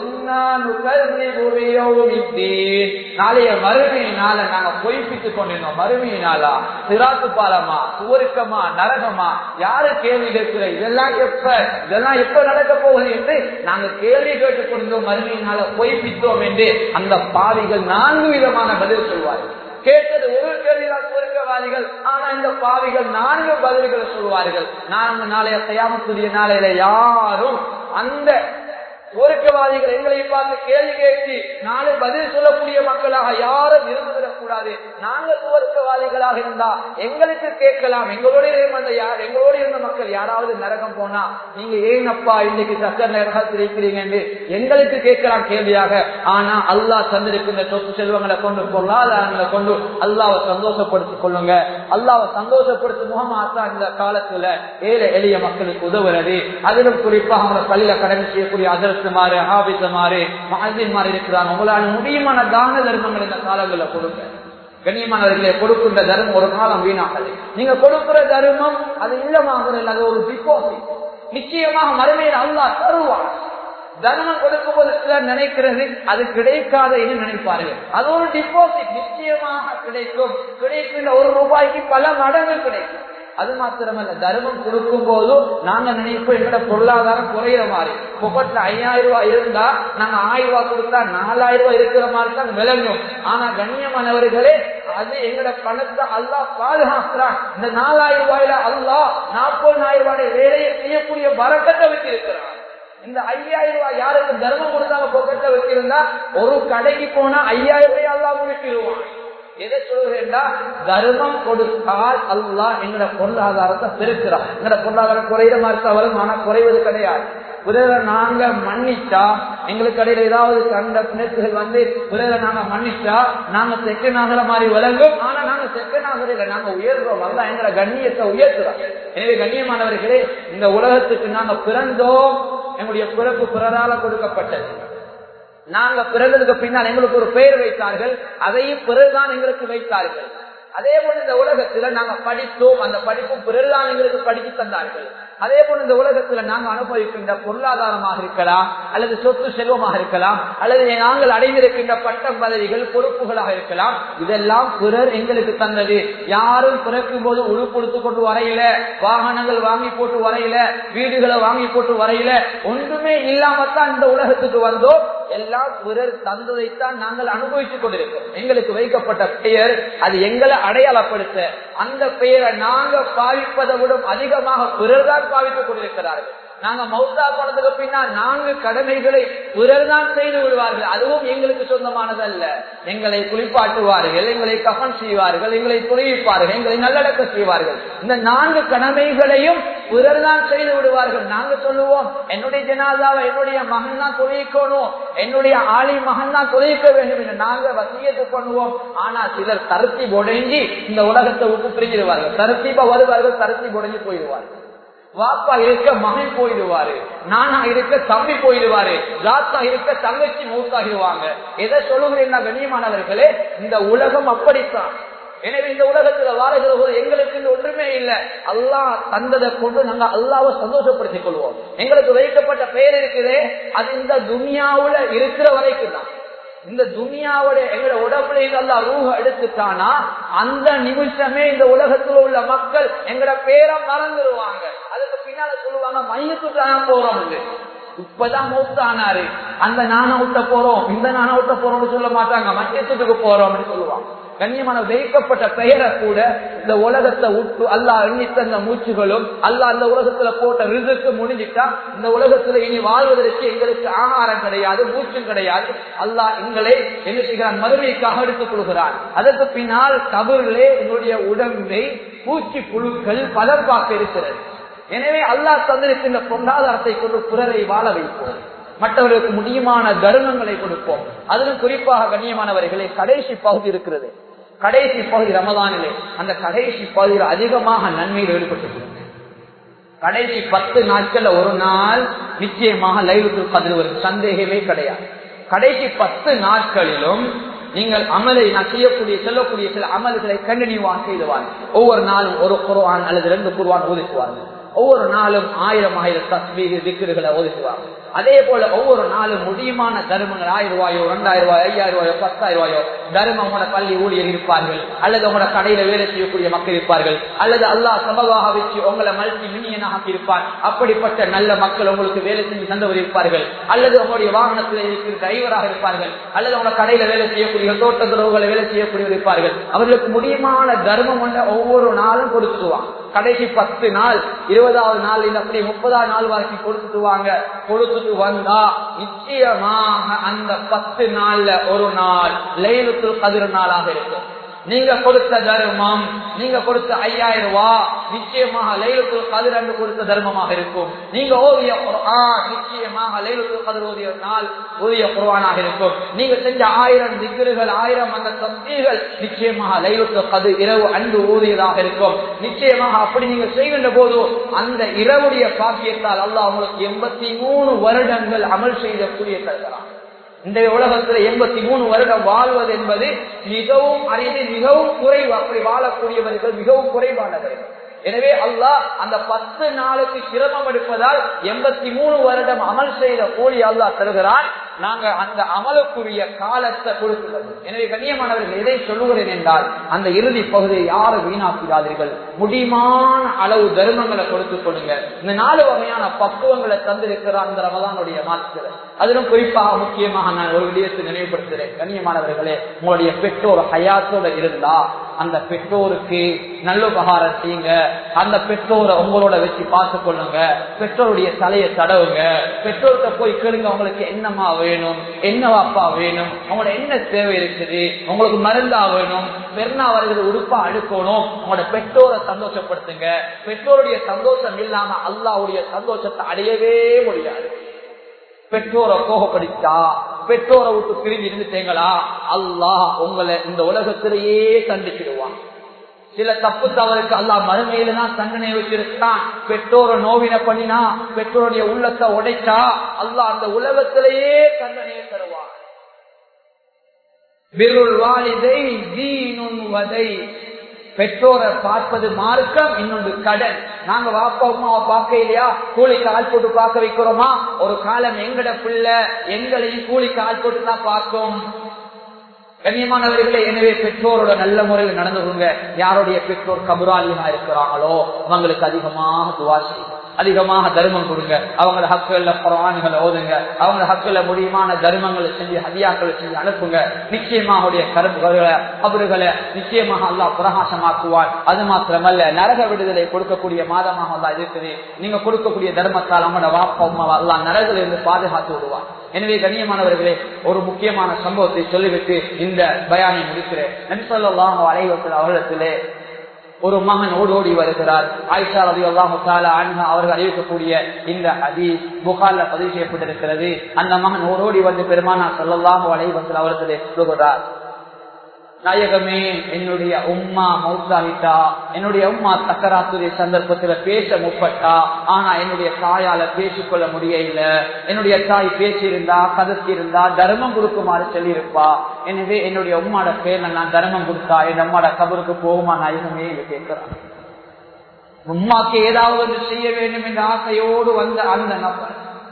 நாளைய மறுமையினால நாங்க பொய்ப்பித்துக் கொண்டிருந்தோம் மறுமையினாலா சிராத்து பாலமா சுவருக்கமா நரகமா யாரு கேள்வி கேட்கிற இதெல்லாம் எப்ப இதெல்லாம் எப்ப நடக்க போகுது என்று நாங்க கேள்வி கேட்டுக் கொண்டிருந்தோம் மறுமையினால பொய்ப்பித்தோம் என்று அந்த பாவிகள் நான்கு விதமான பதில் சொல்வார்கள் கேட்டது ஒரு கேள்விதான் சுவர்க்கவாதிகள் ஆனா இந்த பாவிகள் நான்கு பதில்களை சொல்வார்கள் நான்கு நாளைய செய்யாமக்கூடிய நாளையில யாரும் அந்த சுவர்க்கவாதிகள் எங்களை பார்த்து கேள்வி கேட்டு நாளை பதில் சொல்லக்கூடிய மக்களாக யாரும் இருந்துவிடக் கூடாது நாங்க சுவர்க்கவாதிகளாக இருந்தா எங்களுக்கு கேட்கலாம் எங்களோட இருந்த யார் எங்களோட இருந்த மக்கள் யாராவது நரகம் போனா நீங்க ஏன் அப்பா இன்னைக்கு சக்கர நரகத்தில் இருக்கிறீங்க என்று எங்களுக்கு கேட்கலாம் கேள்வியாக ஆனா அல்லாஹ் தந்திருக்கின்ற சொத்து செல்வங்களை கொண்டு பொருளாதாரங்களை கொண்டு அல்லாவை சந்தோஷப்படுத்திக் கொள்ளுங்க அல்லாவை சந்தோஷப்படுத்தும் முகமாத்தா இந்த காலத்துல ஏழை எளிய மக்களுக்கு உதவுறது அதிலும் குறிப்பாக அவங்களை பள்ளியில கடமை செய்யக்கூடிய அதரசுமாறு ஆபிசமாறு மகசின்மாறு இருக்கிறாங்க உங்களால் முடியுமான தான தர்மங்கள் இந்த காலங்களில் கொடுங்க கண்ணியமானவர்களே கொடுக்கின்ற தர்மம் ஒரு காலம் வீணாகலை நீங்க கொடுக்கிற தர்மம் அது இல்லமாகிறது அது ஒரு டிபாசிட் நிச்சயமாக மறுமையில் அல்லா தருவார் தர்மம் கொடுக்கும் போது சிலர் நினைக்கிறது அது கிடைக்காத என்று நினைப்பார்கள் அது ஒரு டிபாசிட் நிச்சயமாக கிடைக்கும் கிடைக்கின்ற ஒரு ரூபாய்க்கு பல மடங்கு கிடைக்கும் அது மாத்திரமல்ல தர்மம் கொடுக்கும் போதும் நாங்க நினைப்போம் எங்களோட பொருளாதாரம் குறையிற மாதிரி பொக்கெட்ல ஐயாயிரம் ரூபாய் இருந்தா நாங்க ஆயிரம் ரூபாய் கொடுத்தா நாலாயிரம் ரூபாய் இருக்கிற மாதிரி தான் விளங்கும் ஆனா கண்ணியமானவர்களே அது எங்கட பணத்தை அல்லா பாதுகாக்கிறான் இந்த நாலாயிரம் ரூபாயில அல்லா நாற்பதாயிரம் ரூபாய் வேலையை செய்யக்கூடிய வரக்கத்தை வச்சிருக்கிறான் இந்த ஐயாயிரம் ரூபாய் யாருக்கு தர்மம் கொடுத்தாங்க பொக்கத்தை வச்சிருந்தா ஒரு கடைக்கு போனா ஐயாயிரம் ரூபாய் அல்லா முடிச்சிருவான் எதை சொல்கிறேன்டா தர்மம் கொடுத்தால் அல்லா எங்கட பொருளாதாரத்தை பெருக்கிறான் எங்கட பொருளாதாரம் குறையிற மாதிரி வரும் ஆனா குறைவது கிடையாது பிறரை நாங்க மன்னிச்சா எங்களுக்கு இடையில ஏதாவது கண்ட பிணத்துகள் வந்து பிறரை நாங்க மன்னிச்சா நாங்க செக்க நாகர மாதிரி விளங்கும் ஆனா நாங்க செக்க நாகர இல்லை நாங்க உயர்றோம் அல்ல எங்களை கண்ணியத்தை உயர்த்துறோம் எனவே கண்ணியமானவர்களே இந்த உலகத்துக்கு நாங்க பிறந்தோம் எங்களுடைய பிறப்பு பிறரால கொடுக்கப்பட்டது நாங்க பிறந்ததுக்கு பின்னால் எங்களுக்கு ஒரு பெயர் வைத்தார்கள் அதையும் பிறகுதான் எங்களுக்கு வைத்தார்கள் அதே போல இந்த உலகத்துல நாங்க படித்தோம் அந்த படிப்பும் பிறகுதான் எங்களுக்கு படித்து தந்தார்கள் அதே போல இந்த உலகத்துல நாங்க அனுபவிக்கின்ற பொருளாதாரமாக இருக்கலாம் அல்லது சொத்து செல்வமாக இருக்கலாம் அல்லது நாங்கள் அடைந்திருக்கின்ற பட்டம் பதவிகள் பொறுப்புகளாக இருக்கலாம் இதெல்லாம் பிறர் எங்களுக்கு தந்தது யாரும் பிறக்கும் போது உழுப்படுத்து கொண்டு வரையில வாகனங்கள் வாங்கி போட்டு வரையில வீடுகளை வாங்கி போட்டு வரையில ஒன்றுமே இல்லாமத்தான் இந்த உலகத்துக்கு வந்தோம் எல்லாம் பிறர் தந்ததைத்தான் நாங்கள் அனுபவித்துக் கொண்டிருக்கிறோம் எங்களுக்கு வைக்கப்பட்ட பெயர் அது எங்களை அடையாளப்படுத்த அந்த பெயரை நாங்க பாவிப்பதை விட அதிகமாக பிறர் தான் பாவித்துக் கொண்டிருக்கிறார்கள் நாங்க மௌத்தா போனதுக்கு பின்னால் நான்கு கடமைகளை பிறர் தான் செய்து விடுவார்கள் அதுவும் எங்களுக்கு சொந்தமானதல்ல எங்களை குளிப்பாட்டுவார்கள் எங்களை கஃன் செய்வார்கள் எங்களை துணிவிப்பார்கள் எங்களை நல்லடக்க செய்வார்கள் இந்த நான்கு கடமைகளையும் பிறர் தான் செய்து விடுவார்கள் நாங்க சொல்லுவோம் என்னுடைய ஜனாதாவை என்னுடைய மகன் தான் தொழிக்கணும் என்னுடைய ஆளி மகன் தான் தொழிக்க வேண்டும் என்று நாங்க வசியத்து பண்ணுவோம் ஆனா சிலர் தருத்தி உடைஞ்சி இந்த உலகத்தை விட்டு பிரிஞ்சிருவார்கள் தருத்திப்பா வருவார்கள் தருத்தி உடைஞ்சு போயிடுவார்கள் வாப்பா இருக்க மகன் போயிடுவாரு நானா இருக்க தம்பி போயிடுவாரு ஜாத்தா இருக்க தங்கச்சி மூத்தாகிடுவாங்க எதை சொல்லுகிறேன் கண்ணியமானவர்களே இந்த உலகம் அப்படித்தான் எனவே இந்த உலகத்துல வாழ்கிற போது எங்களுக்கு இந்த ஒன்றுமே இல்லை அல்லாஹ் தந்ததை கொண்டு நாங்க அல்லாவை சந்தோஷப்படுத்திக் கொள்வோம் எங்களுக்கு வைக்கப்பட்ட பெயர் இருக்குதே அது இந்த துனியாவுல இருக்கிற வரைக்கும் தான் இந்த துனியாவோட எங்களோட உடம்புல அல்லா ரூஹ எடுத்துட்டானா அந்த நிமிஷமே இந்த உலகத்துல உள்ள மக்கள் எங்கட பேரை மறந்துடுவாங்க அதுக்கு பின்னால சொல்லுவாங்க மையத்துக்கு தான் போறோம் இப்பதான் மூத்தானாரு அந்த நான விட்ட போறோம் இந்த நான விட்ட போறோம்னு சொல்ல மாட்டாங்க மையத்துக்கு போறோம் சொல்லுவாங்க கண்ணியமான வைக்கப்பட்ட பெயரை கூட இந்த உலகத்தை விட்டு அல்லா எண்ணி தந்த மூச்சுகளும் அல்லா அந்த உலகத்துல போட்ட ரிசுக்கு முடிஞ்சிட்டா இந்த உலகத்துல இனி வாழ்வதற்கு எங்களுக்கு ஆகாரம் கிடையாது மூச்சும் கிடையாது அல்லா எங்களை என்ன செய்கிறான் மறுமைக்காக எடுத்துக் கொள்கிறான் அதற்கு பின்னால் கபரிலே எங்களுடைய உடம்பை பூச்சி புழுக்கள் பதப்பாக்க இருக்கிறது எனவே அல்லாஹ் தந்திருக்கின்ற பொருளாதாரத்தை கொண்டு பிறரை வாழ வைப்போம் மற்றவர்களுக்கு முடியுமான தர்மங்களை கொடுப்போம் அதிலும் குறிப்பாக கண்ணியமானவர்களே கடைசி பகுதி இருக்கிறது கடைசி பகுதி ரமதானிலே அந்த கடைசி பகுதியில் அதிகமாக நன்மையில் ஈடுபட்டு கடைசி பத்து நாட்கள்ல ஒரு நாள் நிச்சயமாக லைவுக்கு பதில் வரும் சந்தேகமே கிடையாது கடைசி பத்து நாட்களிலும் நீங்கள் அமலை நான் செய்யக்கூடிய சொல்லக்கூடிய சில அமல்களை கண்டினியூவாக செய்துவார் ஒவ்வொரு நாளும் ஒரு குருவான் அல்லது ரெண்டு குருவான் ஒதுக்குவார்கள் ஒவ்வொரு நாளும் ஆயிரம் ஆயிரம் தஸ்மீக திக்குகளை ஒதுக்குவாங்க அதே போல ஒவ்வொரு நாளும் முடியுமான தர்மங்கள் ஆயிரம் ரூபாயோ ரெண்டாயிரம் ரூபாயோ ஐயாயிரம் ரூபாயோ பத்தாயிரம் ரூபாயோ தர்மம் உங்களோட பள்ளி ஊழியர் இருப்பார்கள் அல்லது உங்களோட கடையில வேலை செய்யக்கூடிய மக்கள் இருப்பார்கள் அல்லது அல்லாஹ் சமவாக வச்சு உங்களை மல்டி மில்லியனாக இருப்பார் அப்படிப்பட்ட நல்ல மக்கள் உங்களுக்கு வேலை செஞ்சு தந்தவர் இருப்பார்கள் அல்லது உங்களுடைய வாகனத்தில் இருக்கிற டிரைவராக இருப்பார்கள் அல்லது உங்களோட கடையில வேலை செய்யக்கூடிய தோட்ட துறவுகளை வேலை செய்யக்கூடிய இருப்பார்கள் அவர்களுக்கு முடியுமான தர்மம் ஒன்றை ஒவ்வொரு நாளும் கொடுத்துருவாங்க கடைசி பத்து நாள் இருபதாவது நாள் இல்ல அப்படி முப்பதாவது நாள் வரைக்கும் கொடுத்துட்டு வாங்க கொடுத்துட்டு வந்தா நிச்சயமாக அந்த பத்து நாள்ல ஒரு நாள் லைலுக்கு கதிர நாளாக இருக்கும் நீங்க கொடுத்த தர்மம் நீங்க கொடுத்த ஐயாயிரம் ரூபாய் நிச்சயமாக லைலுக்கு கதிர் என்று கொடுத்த தர்மமாக இருக்கும் நீங்க ஓதிய குர்ஆன் நிச்சயமாக லைலுக்கு கதிர் ஓதிய நாள் ஓதிய குர்ஆனாக இருக்கும் நீங்க செஞ்ச ஆயிரம் திக்ருகள் ஆயிரம் அந்த தம்பீகள் நிச்சயமாக லைலுக்கு கது இரவு அன்பு ஓதியதாக இருக்கும் நிச்சயமாக அப்படி நீங்க செய்கின்ற போது அந்த இரவுடைய பாக்கியத்தால் அல்லாஹ் உங்களுக்கு எண்பத்தி மூணு வருடங்கள் அமல் செய்யக்கூடிய தருகிறான் இந்த உலகத்துல எண்பத்தி மூணு வருடம் வாழ்வது என்பது மிகவும் அரிது மிகவும் குறைவு அப்படி வாழக்கூடியவர்கள் மிகவும் குறைவானவர்கள் எனவே அல்லாஹ் அந்த பத்து நாளுக்கு சிரமம் எடுப்பதால் எண்பத்தி மூணு வருடம் அமல் செய்த கூலி அல்லாஹ் தருகிறான் நாங்க அந்த அமலுக்குரிய காலத்தை கொடுக்கிறது எனவே கண்ணியமானவர்கள் எதை சொல்லுகிறேன் என்றால் அந்த இறுதி பகுதியை யாரும் வீணாக்கிறாதீர்கள் முடியுமான அளவு தர்மங்களை கொடுத்துக் கொடுங்க இந்த நாலு வகையான பக்குவங்களை தந்திருக்கிற அந்த ரமதானுடைய மாற்றுகள் அதிலும் குறிப்பாக முக்கியமாக நான் ஒரு விடயத்தை நினைவுபடுத்துகிறேன் கண்ணியமானவர்களே உங்களுடைய பெற்றோர் ஹயாத்தோட இருந்தா அந்த பெற்றோருக்கு நல்லுபகாரம் செய்யுங்க அந்த பெற்றோரை உங்களோட வச்சு பார்த்து கொள்ளுங்க பெற்றோருடைய தலையை தடவுங்க பெற்றோர்கிட்ட போய் கேளுங்க உங்களுக்கு என்னமா வேணும் என்னவாப்பா வேணும் உங்களோட என்ன தேவை இருக்குது உங்களுக்கு மருந்தா வேணும் பெருநா வருகிற உடுப்பா அடுக்கணும் உங்களோட பெற்றோரை சந்தோஷப்படுத்துங்க பெற்றோருடைய சந்தோஷம் இல்லாம அல்லாவுடைய சந்தோஷத்தை அடையவே முடியாது பெற்றோரை கோபப்படுத்தா பெற்றோரை விட்டு பிரிஞ்சு இருந்துட்டீங்களா அல்லாஹ் உங்களை இந்த உலகத்திலேயே கண்டிச்சிடுவான் சில தப்பு தவறுக்கு அல்லா மறுமையில தான் தண்டனை வச்சிருக்கான் பெற்றோரை நோவின பண்ணினா பெற்றோருடைய உள்ளத்தை உடைச்சா அல்லாஹ் அந்த உலகத்திலேயே தண்டனையை தருவான் பிருள் வாலிதை தீனுன் வதை பெற்றோரை பார்ப்பது மார்க்கம் இன்னொன்று கடன் நாங்க வாப்பா அம்மாவை பார்க்க இல்லையா கூலிக்கு ஆள் போட்டு பார்க்க வைக்கிறோமா ஒரு காலம் எங்கட பிள்ளை எங்களையும் கூலிக்கு ஆள் போட்டு தான் பார்க்கும் கண்ணியமானவர்களே எனவே பெற்றோரோட நல்ல முறையில் நடந்துருங்க யாருடைய பெற்றோர் கபுராலியா இருக்கிறாங்களோ அவங்களுக்கு அதிகமாக துவா செய்யுங்க அதிகமாக தர்மம் கொடுங்க அவங்களோட ஹக்குல குரான்களை ஓதுங்க அவங்களோட ஹக்குல முடியுமான தர்மங்களை செஞ்சு ஹதியாக்களை செஞ்சு அனுப்புங்க நிச்சயமாக உடைய கருப்புகளை அவர்களை நிச்சயமாக அல்லா பிரகாசமாக்குவார் அது மாத்திரமல்ல நரக விடுதலை கொடுக்கக்கூடிய மாதமாக அல்லா இருக்குது நீங்க கொடுக்கக்கூடிய தர்மத்தால் அவங்களோட வாப்பா அம்மா அல்லா நரகில் இருந்து பாதுகாத்து விடுவார் எனவே கண்ணியமானவர்களே ஒரு முக்கியமான சம்பவத்தை சொல்லிவிட்டு இந்த பயானை முடிக்கிறேன் நபிசல்லாஹ் அலைவத்தில் அவர்களிடத்திலே ஒரு மகன் ஓடோடி வருகிறார் ஆயிஷா ரவி அல்லாஹு அவர்கள் அறிவிக்கக்கூடிய இந்த அதி புகார்ல பதிவு செய்யப்பட்டிருக்கிறது அந்த மகன் ஓடோடி வந்து பெருமானா சொல்லல்லாஹு அலைவத்தில் அவர்களிடத்திலே சொல்லுகிறார் நாயகமே என்னுடைய உம்மா மௌத்தாகிட்டா என்னுடைய உம்மா தக்கராத்துடைய சந்தர்ப்பத்துல பேச முற்பட்டா ஆனா என்னுடைய தாயால பேசிக்கொள்ள முடியல என்னுடைய தாய் பேசியிருந்தா கதத்தி இருந்தா தர்மம் கொடுக்குமாறு சொல்லியிருப்பா எனவே என்னுடைய உம்மாட பேர்ல நான் தர்மம் கொடுத்தா என் அம்மாட கபருக்கு போகுமா நாயகமே என்று கேட்கிறான் உம்மாக்கு ஏதாவது செய்ய வேண்டும் என்ற ஆசையோடு வந்த அந்த நபர்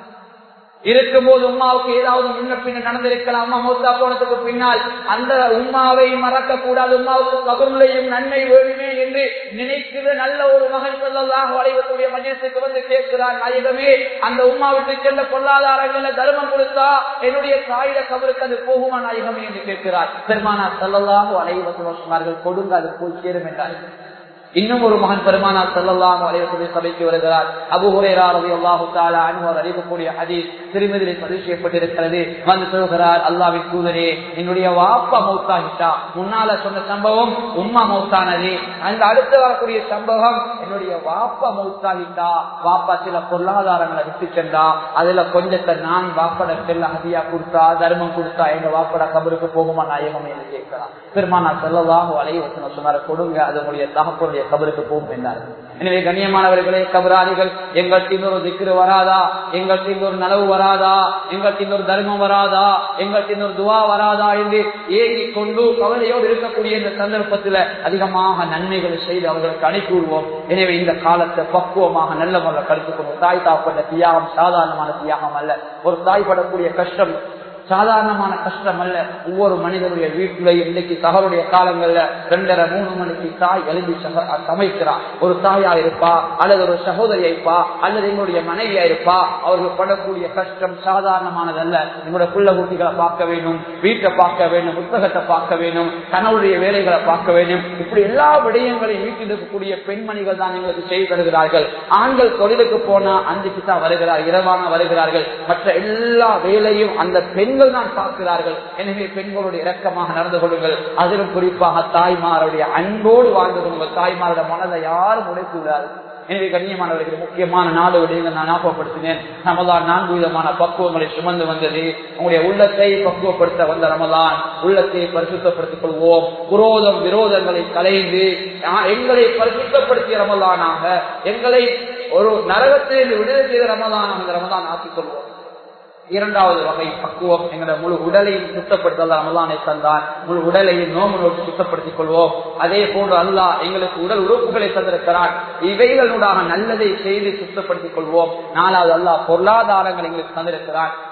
இருக்கும்போது உமாவுக்கு ஏதாவது முன்ன பின்ன நடந்திருக்கலாம் அம்மா மூத்தா போனதுக்கு பின்னால் அந்த உமாவை மறக்க கூடாது உமாவுக்கு கபருளையும் நன்மை வேணுமே என்று நினைக்கிற நல்ல ஒரு மகன் சொல்லலாம் வளைவத்துடைய மஜத்துக்கு வந்து கேட்கிறார் நாயகமே அந்த உமாவுக்கு சென்ற பொருளாதாரங்கள தர்மம் கொடுத்தா என்னுடைய தாயிட கபருக்கு அது போகுமா நாயகமே என்று கேட்கிறார் பெருமானா சொல்லலாம் வளைவத்து சொன்னார்கள் கொடுங்க அது போய் சேரும் என்றார்கள் இன்னும் ஒரு மகன் பெருமானா செல்லலாம் அலைவசதி சபைக்கு வருகிறார் அபு ஹுரேரா ரவி அல்லாஹு தாலா அனுவர் அறிவிக்கக்கூடிய ஹதீஸ் திருமதியில் பதிவு செய்யப்பட்டிருக்கிறது வந்து சொல்கிறார் அல்லாவின் தூதரே என்னுடைய வாப்பா மௌத்தாகிட்டா முன்னால சொன்ன சம்பவம் உம்மா மௌத்தானது அந்த அடுத்து வரக்கூடிய சம்பவம் என்னுடைய வாப்பா மௌத்தாகிட்டா வாப்பா சில பொருளாதாரங்களை விட்டு சென்றா அதுல கொஞ்சத்தை நான் வாப்பட செல்ல ஹதியா கொடுத்தா தர்மம் கொடுத்தா எங்க வாப்பட கபருக்கு போகுமா நாயகம் என்று கேட்கலாம் பெருமானா செல்லலாம் அலைவசன சொன்னார் கொடுங்க அது உங்களுடைய தகப்பனுடைய கபருக்கு போகும் என்றார் எனவே கண்ணியமானவர்களே கபராதிகள் எங்கள் இன்னொரு திக்ரு வராதா எங்கள் இன்னொரு நனவு வராதா எங்கள் இன்னொரு தர்மம் வராதா எங்கள் இன்னொரு துவா வராதா என்று ஏங்கி கொண்டு கவலையோடு இருக்கக்கூடிய இந்த சந்தர்ப்பத்தில் அதிகமாக நன்மைகளை செய்து அவர்களுக்கு அனுப்பி விடுவோம் எனவே இந்த காலத்தை பக்குவமாக நல்ல முறையில் கருத்துக்கணும் தாய் தாப்பட்ட தியாகம் சாதாரணமான தியாகம் அல்ல ஒரு தாய் படக்கூடிய கஷ்டம் சாதாரணமான கஷ்டம் அல்ல ஒவ்வொரு மனிதனுடைய வீட்டுல இன்னைக்கு சகருடைய காலங்கள்ல ரெண்டரை மூணு மணிக்கு தாய் எழுதி சமைக்கிறார் ஒரு தாயா இருப்பா அல்லது ஒரு சகோதரியா இருப்பா அல்லது எங்களுடைய மனைவியா இருப்பா அவர்கள் படக்கூடிய கஷ்டம் சாதாரணமானதல்ல எங்களுடைய புள்ள குட்டிகளை பார்க்க வேண்டும் வீட்டை பார்க்க வேண்டும் புத்தகத்தை பார்க்க வேண்டும் கணவருடைய வேலைகளை பார்க்க வேண்டும் இப்படி எல்லா விடயங்களையும் வீட்டில் இருக்கக்கூடிய பெண்மணிகள் தான் எங்களுக்கு செய்து தருகிறார்கள் ஆண்கள் தொழிலுக்கு போனா அஞ்சுக்கு தான் வருகிறார் இரவான வருகிறார்கள் மற்ற எல்லா வேலையும் அந்த பெண் பெண்கள் தான் பார்க்கிறார்கள் எனவே பெண்களுடைய இரக்கமாக நடந்து கொள்ளுங்கள் அதிலும் குறிப்பாக தாய்மாருடைய அன்போடு வாழ்ந்து கொள்ளுங்கள் தாய்மாரோட மனதை யாரும் உடைத்து விடாது எனவே கண்ணியமானவர்களுக்கு முக்கியமான நாலு விடயங்கள் நான் ஞாபகப்படுத்தினேன் ரமதான் நான்கு விதமான பக்குவங்களை சுமந்து வந்தது உங்களுடைய உள்ளத்தை பக்குவப்படுத்த வந்த ரமதான் உள்ளத்தை பரிசுத்தப்படுத்திக் கொள்வோம் குரோதம் விரோதங்களை கலைந்து எங்களை பரிசுத்தப்படுத்திய ரமதானாக எங்களை ஒரு நரகத்தில் விடுதலை செய்த ரமதானாக அந்த ரமதான் ஆக்கிக் கொள்வோம் இரண்டாவது வகை பக்குவம் எங்களோட முழு உடலையும் சுத்தப்படுத்தல் ரமலானை தந்தான் முழு உடலையும் நோம்பு நோக்கி சுத்தப்படுத்திக் கொள்வோம் அதே போன்று அல்லா எங்களுக்கு உடல் உறுப்புகளை தந்திருக்கிறான் இவைகளுடாக நல்லதை செய்து சுத்தப்படுத்திக் கொள்வோம் நாலாவது அல்லா பொருளாதாரங்கள் எங்களுக்கு தந்திருக்கிறான்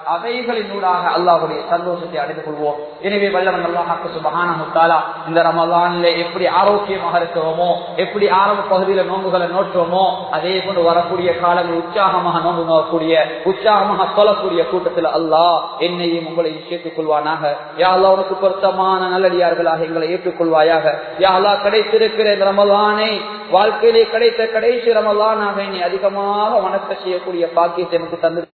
அவைகளினூடாக அல்லாஹுடைய சந்தோஷத்தை அடைந்து கொள்வோம் எனவே வல்லவன் அல்லாஹாக்கு சுபகானா இந்த ரமலான்ல எப்படி ஆரோக்கியமாக இருக்கிறோமோ எப்படி ஆரம்ப பகுதியில நோன்புகளை நோற்றுவோமோ அதே போன்று வரக்கூடிய காலங்கள் உற்சாகமாக நோன்பு நோக்கக்கூடிய உற்சாகமாக சொல்லக்கூடிய கூட்டத்தில் அல்லாஹ் என்னையும் உங்களையும் சேர்த்துக் கொள்வானாக யா அல்லாஹ் உனக்கு பொருத்தமான நல்லடியார்களாக எங்களை ஏற்றுக்கொள்வாயாக யா அல்லாஹ் கிடைத்திருக்கிற இந்த ரமலானை வாழ்க்கையிலே கிடைத்த கடைசி ரமலானாக நீ அதிகமாக வணக்க செய்யக்கூடிய பாக்கியத்தை எனக்கு தந்து